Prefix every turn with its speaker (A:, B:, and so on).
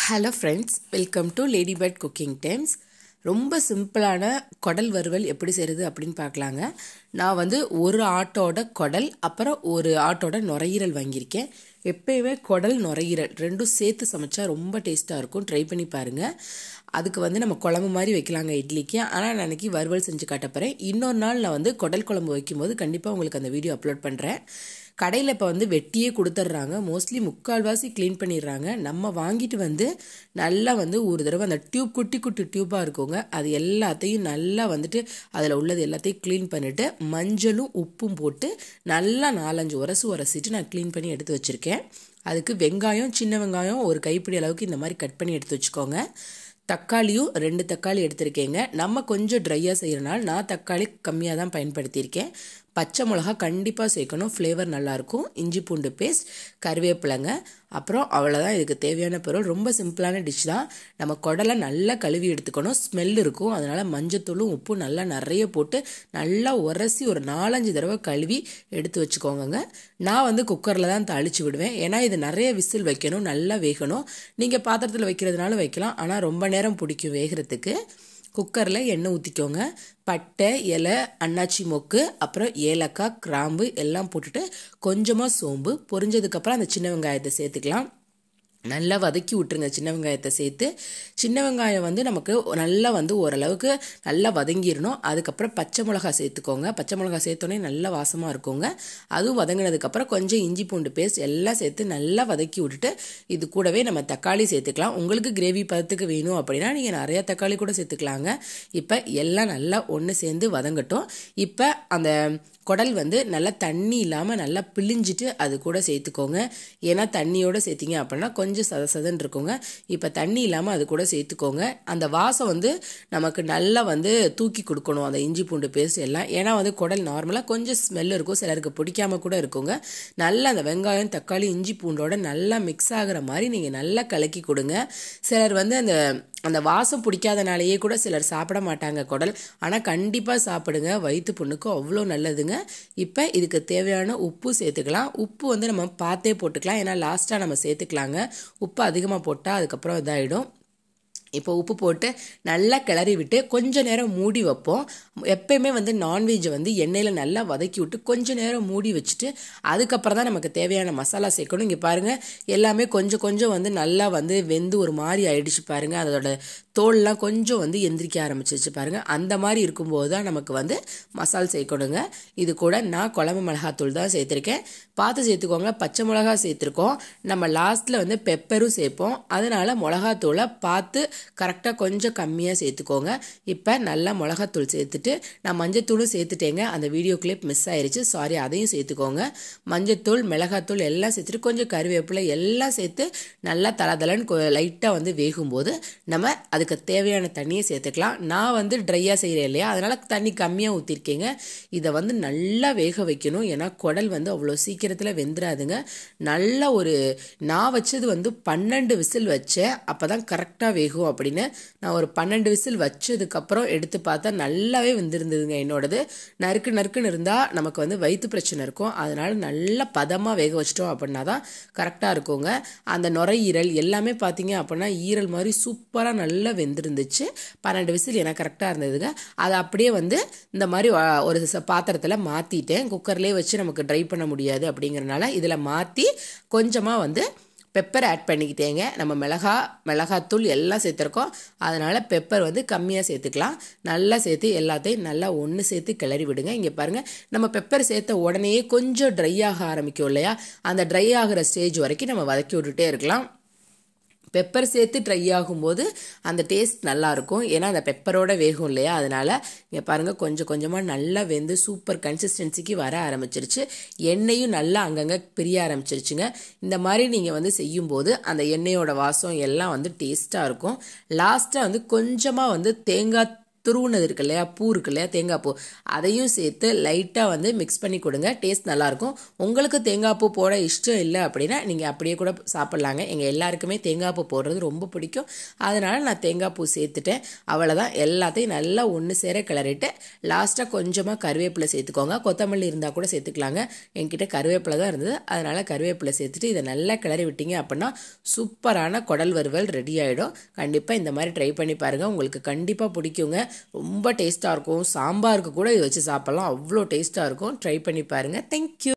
A: hello friends welcome to lady bird cooking times ரொம்ப சிம்பிளான குடல் வறுவல் எப்படி செய்கிறது அப்படின்னு பார்க்கலாங்க நான் வந்து ஒரு ஆட்டோட குடல் அப்புறம் ஒரு ஆட்டோட நுரையீரல் வாங்கியிருக்கேன் எப்பயுமே குடல் நுரையீரல் ரெண்டும் சேர்த்து சமைச்சா ரொம்ப டேஸ்ட்டாக இருக்கும் ட்ரை பண்ணி பாருங்கள் அதுக்கு வந்து நம்ம குழம்பு மாதிரி வைக்கலாங்க இட்லிக்கு ஆனால் நான் அன்றைக்கி வறுவல் செஞ்சு காட்டப்போகிறேன் இன்னொரு நாள் நான் வந்து குடல் குழம்பு வைக்கும்போது கண்டிப்பாக உங்களுக்கு அந்த வீடியோ அப்லோட் பண்ணுறேன் கடையில் இப்போ வந்து வெட்டியே கொடுத்துட்றாங்க மோஸ்ட்லி முக்கால்வாசி க்ளீன் பண்ணிடுறாங்க நம்ம வாங்கிட்டு வந்து நல்லா வந்து ஒரு தடவை அந்த டியூப் குட்டி குட்டி டியூப்பாக இருக்குங்க அது எல்லாத்தையும் நல்லா வந்துட்டு அதில் உள்ளது எல்லாத்தையும் க்ளீன் பண்ணிவிட்டு மஞ்சளும் உப்பும் போட்டு நல்லா நாலஞ்சு உரசு உரசிட்டு நான் க்ளீன் பண்ணி எடுத்து வச்சுருக்கேன் அதுக்கு வெங்காயம் சின்ன வெங்காயம் ஒரு கைப்பிடி அளவுக்கு இந்த மாதிரி கட் பண்ணி எடுத்து வச்சுக்கோங்க தக்காளியும் ரெண்டு தக்காளி எடுத்திருக்கேங்க நம்ம கொஞ்சம் ட்ரையாக செய்கிறனால நான் தக்காளி கம்மியாக தான் பயன்படுத்தியிருக்கேன் பச்சை மிளகா கண்டிப்பாக சேர்க்கணும் ஃப்ளேவர் நல்லாயிருக்கும் இஞ்சி பூண்டு பேஸ்ட் கருவேப்பிலைங்க அப்புறம் அவ்வளோதான் இதுக்கு தேவையான பொருள் ரொம்ப சிம்பிளான டிஷ் தான் நம்ம குடலை நல்லா கழுவி எடுத்துக்கணும் ஸ்மெல் இருக்கும் அதனால் மஞ்சத்தூளும் உப்பும் நல்லா நிறைய போட்டு நல்லா உரசி ஒரு நாலஞ்சு தடவை கழுவி எடுத்து வச்சுக்கோங்க நான் வந்து குக்கரில் தான் தாளித்து விடுவேன் ஏன்னா இது நிறைய விசில் வைக்கணும் நல்லா வேகணும் நீங்கள் பாத்திரத்தில் வைக்கிறதுனால வைக்கலாம் ஆனால் ரொம்ப நேரம் பிடிக்கும் வேகிறதுக்கு குக்கரில் எண்ணெய் ஊற்றிக்கோங்க பட்டை இலை அன்னாச்சி மொக்கு அப்புறம் ஏலக்காய் கிராம்பு எல்லாம் போட்டுட்டு கொஞ்சமாக சோம்பு பொரிஞ்சதுக்கப்புறம் அந்த சின்ன வெங்காயத்தை சேர்த்துக்கலாம் நல்லா வதக்கி விட்டுருங்க சின்ன வெங்காயத்தை சேர்த்து சின்ன வெங்காயம் வந்து நமக்கு நல்லா வந்து ஓரளவுக்கு நல்லா வதங்கிடணும் அதுக்கப்புறம் பச்சை மிளகா சேர்த்துக்கோங்க பச்சை மிளகா சேர்த்தோன்னே நல்லா வாசமாக இருக்குங்க அதுவும் வதங்கினதுக்கப்புறம் கொஞ்சம் இஞ்சி பூண்டு பேஸ்ட் எல்லாம் சேர்த்து நல்லா வதக்கி விட்டுட்டு இது கூடவே நம்ம தக்காளி சேர்த்துக்கலாம் உங்களுக்கு கிரேவி பதத்துக்கு வேணும் அப்படின்னா நீங்கள் நிறையா தக்காளி கூட சேர்த்துக்கலாங்க இப்போ எல்லாம் நல்லா ஒன்று சேர்ந்து வதங்கட்டும் இப்போ அந்த குடல் வந்து நல்லா தண்ணி இல்லாமல் நல்லா பிழிஞ்சிட்டு அது கூட சேர்த்துக்கோங்க ஏன்னா தண்ணியோடு சேர்த்திங்க அப்படின்னா கொஞ்சம் சத சதன்னு இருக்குங்க இப்போ தண்ணி இல்லாமல் அது கூட சேர்த்துக்கோங்க அந்த வாசம் வந்து நமக்கு நல்லா வந்து தூக்கி கொடுக்கணும் அந்த இஞ்சி பூண்டு பேஸ்ட் எல்லாம் ஏன்னா வந்து குடல் நார்மலாக கொஞ்சம் ஸ்மெல் இருக்கும் சிலருக்கு பிடிக்காம கூட இருக்குங்க நல்லா அந்த வெங்காயம் தக்காளி இஞ்சி பூண்டோட நல்லா மிக்ஸ் ஆகிற மாதிரி நீங்கள் நல்லா கலக்கி கொடுங்க சிலர் வந்து அந்த அந்த வாசம் பிடிக்காதனாலேயே கூட சிலர் சாப்பிட மாட்டாங்க குடல் ஆனால் கண்டிப்பாக சாப்பிடுங்க வயிற்று புண்ணுக்கு அவ்வளோ நல்லதுங்க இப்போ இதுக்கு தேவையான உப்பு சேர்த்துக்கலாம் உப்பு வந்து நம்ம பார்த்தே போட்டுக்கலாம் ஏன்னா லாஸ்ட்டாக நம்ம சேர்த்துக்கலாங்க உப்பு அதிகமாக போட்டால் அதுக்கப்புறம் இதாகிடும் இப்போ உப்பு போட்டு நல்லா கிளறி விட்டு கொஞ்ச நேரம் மூடி வைப்போம் எப்பயுமே வந்து நான்வெஜ்ஜை வந்து எண்ணெயில் நல்லா வதக்கி விட்டு கொஞ்ச நேரம் மூடி வச்சுட்டு அதுக்கப்புறம் தான் நமக்கு தேவையான மசாலா சேர்க்கணும் இங்கே பாருங்கள் எல்லாமே கொஞ்சம் கொஞ்சம் வந்து நல்லா வந்து வெந்து ஒரு மாதிரி ஆயிடுச்சு பாருங்கள் அதோட தோல்லாம் கொஞ்சம் வந்து எந்திரிக்க ஆரம்பிச்சிச்சு பாருங்கள் அந்த மாதிரி இருக்கும்போது தான் நமக்கு வந்து மசால் சேர்க்கணுங்க இது கூட நான் குழம்பு மிளகாத்தூள் தான் சேர்த்துருக்கேன் பார்த்து சேர்த்துக்கோங்க பச்சை மிளகா சேர்த்துருக்கோம் நம்ம லாஸ்ட்டில் வந்து பெப்பரும் சேர்ப்போம் அதனால் மிளகாத்தூளை பார்த்து கரெக்டாக கொஞ்சம் கம்மியாக சேர்த்துக்கோங்க இப்போ நல்லா மிளகாத்தூள் சேர்த்துட்டு நான் மஞ்சத்தூளும் சேர்த்துட்டேங்க அந்த வீடியோ கிளிப் மிஸ் ஆயிடுச்சு சாரி அதையும் சேர்த்துக்கோங்க மஞ்சத்தூள் மிளகாத்தூள் எல்லாம் சேர்த்துட்டு கொஞ்சம் கருவேப்பிலை எல்லாம் சேர்த்து நல்லா தலதலன்னு லைட்டாக வந்து வேகும்போது நம்ம அதுக்கு தேவையான தண்ணியை சேர்த்துக்கலாம் நான் வந்து ட்ரையாக செய்கிறேன் இல்லையா அதனால் தண்ணி கம்மியாக ஊற்றிருக்கேங்க இதை வந்து நல்லா வேக வைக்கணும் ஏன்னா குடல் வந்து அவ்வளோ சீக்கிரத்தில் வெந்துடாதுங்க நல்ல ஒரு நான் வச்சது வந்து பன்னெண்டு விசில் வச்சேன் அப்போ தான் கரெக்டாக வேகும் அப்படின்னு நான் ஒரு பன்னெண்டு விசில் வச்சதுக்கப்புறம் எடுத்து பார்த்தா நல்லாவே வெந்திருந்ததுங்க என்னோடது நறுக்கு நறுக்குன்னு இருந்தால் நமக்கு வந்து வயிற்று பிரச்சனை இருக்கும் அதனால் நல்லா பதமாக வேக வச்சிட்டோம் அப்படின்னா தான் கரெக்டாக இருக்குங்க அந்த நுரையீரல் எல்லாமே பார்த்தீங்க அப்படின்னா ஈரல் மாதிரி சூப்பராக நல்லா வெந்திருந்துச்சு பன்னெண்டு விசில் எனக்கு கரெக்டாக இருந்ததுங்க அதை அப்படியே வந்து இந்த மாதிரி ஒரு பாத்திரத்தில் மாற்றிட்டேன் குக்கர்லேயே வச்சு நமக்கு ட்ரை பண்ண முடியாது அப்படிங்கிறனால இதில் மாற்றி கொஞ்சமாக வந்து பெப்பர் ஆட் பண்ணிக்கிட்டேங்க நம்ம மிளகா மிளகாத்தூள் எல்லாம் சேர்த்துருக்கோம் அதனால் பெப்பர் வந்து கம்மியாக சேர்த்துக்கலாம் நல்லா சேர்த்து எல்லாத்தையும் நல்லா ஒன்று சேர்த்து கிளறி விடுங்க இங்கே பாருங்கள் நம்ம பெப்பர் சேர்த்த உடனேயே கொஞ்சம் ட்ரை ஆக ஆரம்பிக்கும் இல்லையா அந்த ட்ரை ஆகிற ஸ்டேஜ் வரைக்கும் நம்ம வதக்கி விட்டுட்டே இருக்கலாம் பெப்பர் சேர்த்து ட்ரை ஆகும்போது அந்த டேஸ்ட் நல்லாயிருக்கும் ஏன்னா அந்த பெப்பரோட வேகும் இல்லையா அதனால் இங்கே பாருங்கள் கொஞ்சம் கொஞ்சமாக நல்லா வெந்து சூப்பர் கன்சிஸ்டன்சிக்கு வர ஆரம்பிச்சிருச்சு எண்ணெயும் நல்லா அங்கங்கே பிரிய ஆரம்பிச்சிருச்சுங்க இந்த மாதிரி நீங்கள் வந்து செய்யும்போது அந்த எண்ணெயோட வாசம் எல்லாம் வந்து டேஸ்ட்டாக இருக்கும் லாஸ்ட்டாக வந்து கொஞ்சமாக வந்து தேங்காய் துருவுனது இருக்கு இல்லையா பூ இருக்கு இல்லையா தேங்காய் பூ அதையும் சேர்த்து லைட்டாக வந்து மிக்ஸ் பண்ணி கொடுங்க டேஸ்ட் நல்லாயிருக்கும் உங்களுக்கு தேங்காய் பூ போட இஷ்டம் இல்லை அப்படின்னா நீங்கள் அப்படியே கூட சாப்பிட்லாங்க எங்கள் எல்லாருக்குமே தேங்காய் பூ போடுறது ரொம்ப பிடிக்கும் அதனால் நான் தேங்காய் பூ சேர்த்துட்டேன் அவ்வளோதான் எல்லாத்தையும் நல்லா ஒன்று சேர கிளறிட்டு லாஸ்ட்டாக கொஞ்சமாக கருவேப்பிலை சேர்த்துக்கோங்க கொத்தமல்லி இருந்தால் கூட சேர்த்துக்கலாங்க என்கிட்ட கருவேப்பிலை தான் இருந்தது அதனால் கருவேப்பிலை சேர்த்துட்டு இதை நல்லா கிளறி விட்டீங்க அப்படின்னா சூப்பரான குடல் வறுவல் ரெடி ஆகிடும் கண்டிப்பாக இந்த மாதிரி ட்ரை பண்ணி பாருங்கள் உங்களுக்கு கண்டிப்பாக பிடிக்குங்க ரொம்ப டேஸ்ட்டாக இருக்கும் சாம்பாருக்கு கூட இதை வச்சு சாப்பிட்லாம் அவ்வளோ டேஸ்ட்டாக இருக்கும் ட்ரை பண்ணி பாருங்கள் தேங்க்யூ